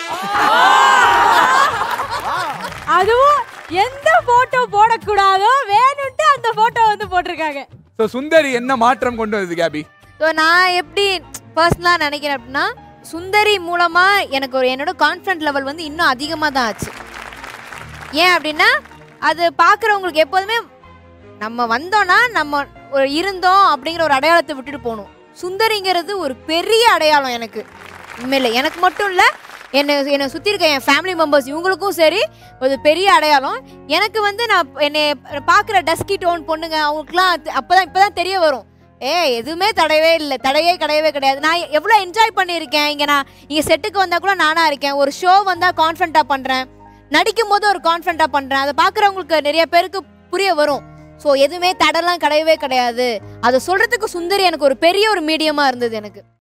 அதுவும் எந்த போட்டோ போடக்கூடாதோ வேணும்ட்டு அந்த போட்டோ வந்து போட்டிருக்காங்க ஸோ சுந்தரி என்ன மாற்றம் கொண்டு வந்தது கேபி ஸோ நான் எப்படி பர்சனலாக நினைக்கிறேன் அப்படின்னா சுந்தரி மூலமாக எனக்கு ஒரு என்னோட கான்ஃபிடன்ட் லெவல் வந்து இன்னும் அதிகமாக தான் ஆச்சு ஏன் அப்படின்னா அது பார்க்குறவங்களுக்கு எப்போதுமே நம்ம வந்தோன்னா நம்ம ஒரு இருந்தோம் அப்படிங்கிற ஒரு அடையாளத்தை விட்டுட்டு போகணும் சுந்தரிங்கிறது ஒரு பெரிய அடையாளம் எனக்கு உண்மையில எனக்கு மட்டும் இல்லை என்னை என்னை சுற்றி இருக்க என் ஃபேமிலி மெம்பர்ஸ் இவங்களுக்கும் சரி ஒரு பெரிய அடையாளம் எனக்கு வந்து நான் என்னை பார்க்குற டஸ்கி டோன் பொண்ணுங்க அவங்களுக்குலாம் அப்போ தான் இப்போ தான் தெரிய வரும் ஏ எதுவுமே தடையவே இல்லை தடையே கிடையவே கிடையாது நான் எவ்வளோ என்ஜாய் பண்ணியிருக்கேன் இங்கே நான் இங்கே செட்டுக்கு வந்தால் கூட நானாக இருக்கேன் ஒரு ஷோ வந்தால் கான்ஃபிடண்ட்டாக பண்ணுறேன் நடிக்கும் போது ஒரு கான்ஃபிடண்ட்டாக பண்ணுறேன் அதை பார்க்குறவங்களுக்கு நிறைய பேருக்கு புரிய வரும் ஸோ எதுவுமே தடைலாம் கிடையவே கிடையாது அதை சொல்கிறதுக்கு சுந்தரி எனக்கு ஒரு பெரிய ஒரு மீடியமாக இருந்தது எனக்கு